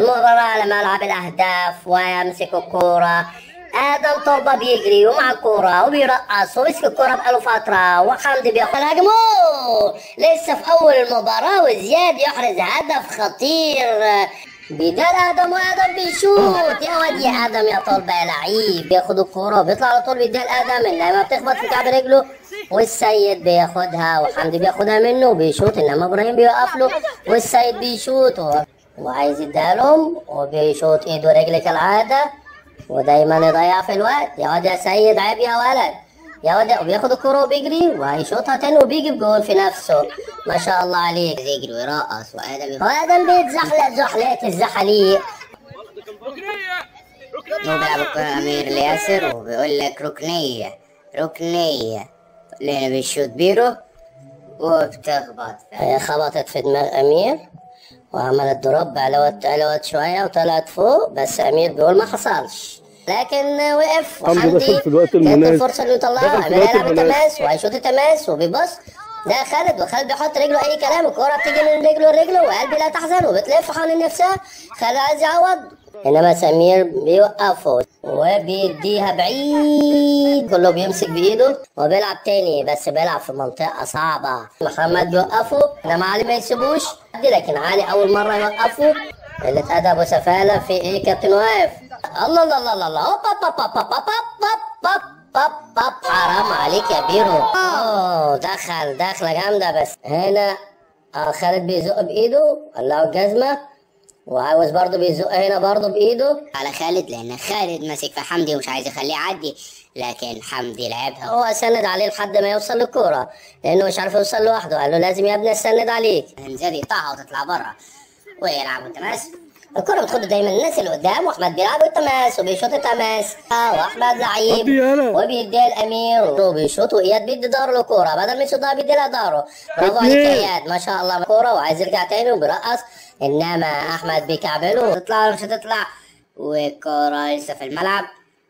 المباراة على ملعب الأهداف ويمسك الكورة آدم طلبة بيجري ومع الكورة وبيرقص ومسك الكورة بقاله فترة وحمدي بياخد الهجمة لسه في أول المباراة وزياد يحرز هدف خطير بدال ادم وادم بيشوط يا واد يا ادم يا طلبة يا لعيب بياخد الكورة وبيطلع على طول بيديها لادم انما بتخبط في كعب رجله والسيد بياخدها وحمدي بياخدها منه وبيشوط انما ابراهيم بيوقف له والسيد بيشوط و- وعايز يديها لهم وبيشوط ايده ورجل كالعادة ودايما يضيع في الوقت يا واد يا سيد عيب يا ولد يا واد وبياخد الكرة وبيجري وهيشوطها تاني وبيجيب جول في نفسه ما شاء الله عليك يجري ويرقص وادم وادم بيتزحلق زحلقة الزحاليق هو بيلعب الكرة أمير الياسر وبيقول لك ركنية ركنية لأنه بيشوط بيرو وبتخبط هي خبطت في دماغ أمير وعملت دروب علوت علوت شوية وطلعت فوق بس أمير بيقول ما حصلش لكن وقف حمدي وحمدي دخل في الوقت جات المناسب. الفرصة اللي دخل يطلعها في أمير الوقت يلعب المناسب. تماس وهيشوط تماس وبيبص ده خالد وخالد بيحط رجله اي كلام الكوره بتيجي من رجله لرجله وقلبي لا تحزن وبتلف حوالين نفسها خالد عايز يعوض انما سمير بيوقفه وبيديها بعيد كله بيمسك بايده وبيلعب تاني بس بيلعب في منطقه صعبه محمد بيوقفه انما علي ما يسيبوش لكن علي اول مره يوقفه قلة أدب وسفالة في إيه كابتن واقف الله الله الله الله الله هوب هوب هوب هوب هوب هوب هوب هوب هوب حرام عليك يا بيرو أوه دخل دخلة جامدة بس هنا آه، خالد بيزق بإيده قلعه الجزمة وعاوز برضه بيزق هنا برضه بإيده على خالد لان خالد ماسك في حمدي ومش عايز يخليه يعدي لكن حمدي لعبها هو سند عليه لحد ما يوصل للكورة لأنه مش عارف يوصل لوحده قال له لازم يا ابني استند عليك انزل يقطعها وتطلع بره ويلعبوا تماس الكرة بتخد دايما الناس اللي قدام واحمد بيلعب التماس وبيشوط التماس آه، واحمد لعيب ودي يالا. وبيديها الامير وبيشوط واياد بيدي ظهره للكورة بدل ما يشوطها بيدي لها ظهره برافو عليك يا اياد ما شاء الله كورة وعايز يرجع تاني وبيرقص انما احمد بيكعبله تطلع ولا مش هتطلع والكرة لسه في الملعب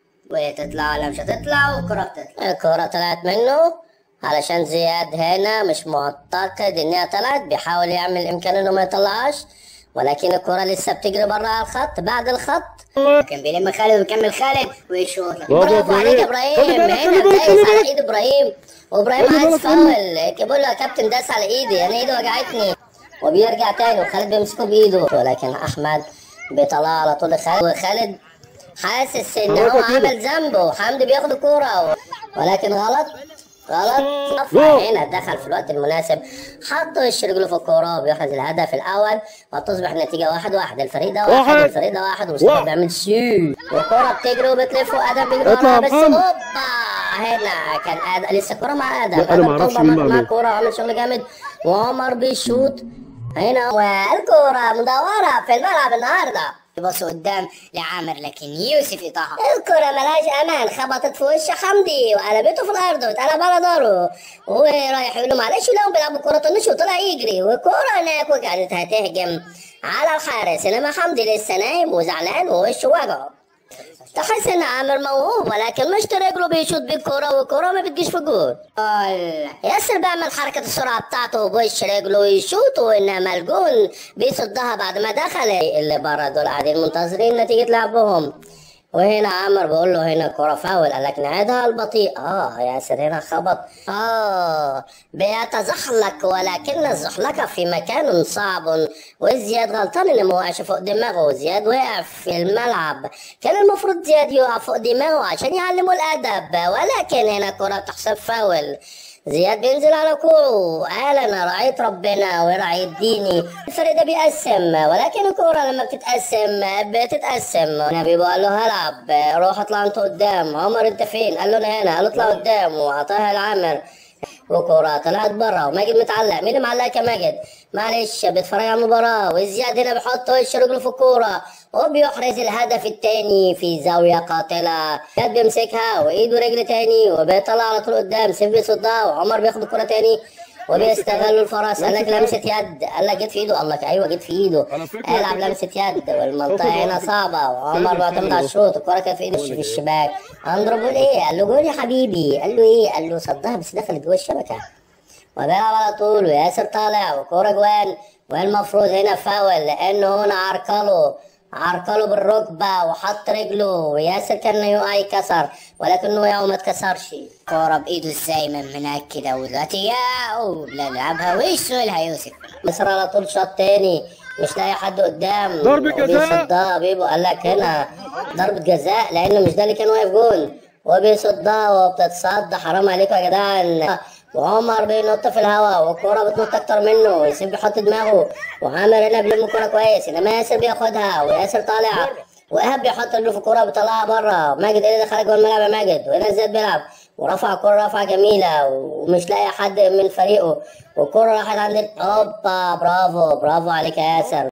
وتطلع ولا مش هتطلع والكرة بتطلع الكورة طلعت منه علشان زياد هنا مش معتقد انها طلعت بيحاول يعمل امكانه انه ما يطلعهاش ولكن الكرة لسه بتجري بره على الخط بعد الخط كان بيلم خالد ويكمل خالد ويشوط برافو برافو عليك يا إبراهيم. خلي ابراهيم بالك، هنا خلي بالك، دايس خلي على بالك. ايد ابراهيم وابراهيم خلي عايز بالك منه. فاول بقول له يا كابتن داس على ايدي انا ايدي وجعتني وبيرجع تاني وخالد بيمسكه بايده ولكن احمد بيطلع على طول خالد وخالد حاسس ان هو هو كده. عمل ذنب وحمدي بياخد الكوره و... ولكن غلط غلط جول. هنا دخل في الوقت المناسب حط وش رجله في الكوره وبيحرز الهدف الاول وتصبح النتيجه واحد واحد الفريق ده واحد واحد. الفريق ده واحد ومصطفى واحد. بيعمل سي والكوره بتجري وبتلف وادم بيجري اطلع وراها يا بس محمد. هوبا هنا كان ادم لسه الكوره مع ادم لا، أنا آدم ما أعرفش طلبة مين مع- اللي مع عملها. الكوره عامل شغل جامد وعمر بيشوط هنا والكوره مدوره في الملعب النهارده يبص قدام لعامر لكن يوسف يقطعها الكرة ملهاش أمان خبطت في وش حمدي وقلبته في الأرض واتقلب على ظهره ورايح يقول له معلش لو بيلعبوا كرة طنش وطلع يجري والكرة هناك وكانت هتهجم على الحارس إنما حمدي لسه نايم وزعلان ووشه وجعه تحس إن عامر موهوب ولكن مش رجله بيشوط بالكرة والكرة ما بتجيش في الجول ياسر بيعمل حركة السرعة بتاعته بوش رجله ويشوط وإنما الجول بيصدها بعد ما دخل اللي بره دول قاعدين منتظرين نتيجة لعبهم وهنا عمر بيقول له هنا الكرة فاول قال لك نعيدها البطيء اه ياسر هنا خبط اه بيتزحلق ولكن الزحلقة في مكان صعب وزياد غلطان انه ما وقعش فوق دماغه زياد وقع في الملعب كان المفروض زياد يقع فوق دماغه عشان يعلمه الادب ولكن هنا الكرة تحسب فاول زياد بينزل على كوره قال انا رعيت ربنا ورعيت ديني الفريق ده بيقسم ولكن الكوره لما بتتقسم بتتقسم النبي قال له هلعب روح اطلع انت قدام عمر انت فين قال له انا هنا قال له اطلع قدام وعطاها لعامر وكرة طلعت برا وماجد متعلق مين اللي معلقك يا ماجد معلش بيتفرج على المباراة وزياد هنا بيحط وش رجله في الكورة وبيحرز الهدف التاني في زاوية قاتلة زياد بيمسكها وايد ورجل تاني وبيطلع على طول قدام سيف بيصدها وعمر بياخد الكرة تاني وبيستغلوا الفرص قال لك لمسة يد قال لك جت في ايده قال لك ايوه جت في ايده على فكرة العب لمسة يد والمنطقة هنا صعبة وعمر بيعتمد على الشوط الكرة كانت في ايده في الشباك اندرو بيقول ايه قال له جول يا حبيبي قال له ايه قال له صدها بس دخلت جوه الشبكة وبيلعب على طول وياسر طالع وكورة جوان والمفروض هنا فاول لانه هنا عرقله عرقله بالركبة وحط رجله وياسر كان يو اي كسر ولكنه ياو ما اتكسرش كورة بإيده ازاي من هناك كده ودلوقتي ياو لعبها وش لها يوسف مصر على طول شاط تاني مش لاقي حد قدام ضربة جزاء. وبيصدها بيبو قال لك هنا ضربة جزاء لأنه مش ده اللي كان واقف جون وبيصدها وبتتصد حرام عليكم يا جدعان وعمر بينط في الهواء والكورة بتنط أكتر منه ياسر بيحط دماغه وعامر هنا بيلم الكورة كويس إنما ياسر بياخدها وياسر طالع وإيهاب بيحط رجله في الكورة بيطلعها بره ماجد إيه اللي دخل جوه الملعب يا ماجد وهنا زياد بيلعب ورفع الكورة رفعة جميلة ومش لاقي حد من فريقه والكورة راحت عند ال- اوبا برافو برافو عليك يا ياسر